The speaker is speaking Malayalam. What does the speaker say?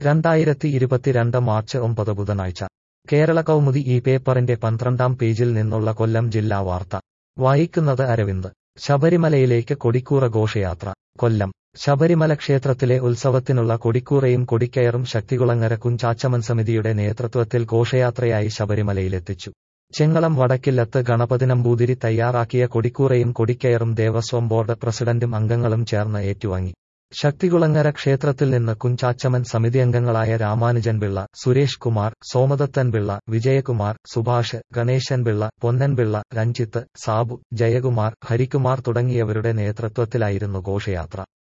രണ്ടായിരത്തി ഇരുപത്തിരണ്ട് മാർച്ച് ഒമ്പത് ബുധനാഴ്ച കേരള കൗമുദി ഈ പേപ്പറിന്റെ പന്ത്രണ്ടാം പേജിൽ നിന്നുള്ള കൊല്ലം ജില്ലാ വാർത്ത വായിക്കുന്നത് അരവിന്ദ് ശബരിമലയിലേക്ക് കൊടിക്കൂറ ഘോഷയാത്ര കൊല്ലം ശബരിമല ക്ഷേത്രത്തിലെ ഉത്സവത്തിനുള്ള കൊടിക്കൂറയും കൊടിക്കയറും ശക്തികുളങ്ങര കുഞ്ചാച്ചമൻ സമിതിയുടെ നേതൃത്വത്തിൽ ഘോഷയാത്രയായി ശബരിമലയിലെത്തിച്ചു ചെങ്ങളം വടക്കില്ലത്ത് ഗണപതി നമ്പൂതിരി തയ്യാറാക്കിയ കൊടിക്കൂറയും കൊടിക്കയറും ദേവസ്വം ബോർഡ് പ്രസിഡന്റും അംഗങ്ങളും ചേർന്ന് ഏറ്റുവാങ്ങി ശക്തികുളങ്ങര ക്ഷേത്രത്തിൽ നിന്ന് കുഞ്ചാച്ചമൻ സമിതി അംഗങ്ങളായ രാമാനുജൻ പിള്ള സുരേഷ് കുമാർ സോമദത്തൻ പിള്ള വിജയകുമാർ സുഭാഷ് ഗണേശൻ പിള്ള പൊന്നൻ പിള്ള രഞ്ജിത്ത് സാബു ജയകുമാർ ഹരികുമാർ തുടങ്ങിയവരുടെ നേതൃത്വത്തിലായിരുന്നു ഘോഷയാത്ര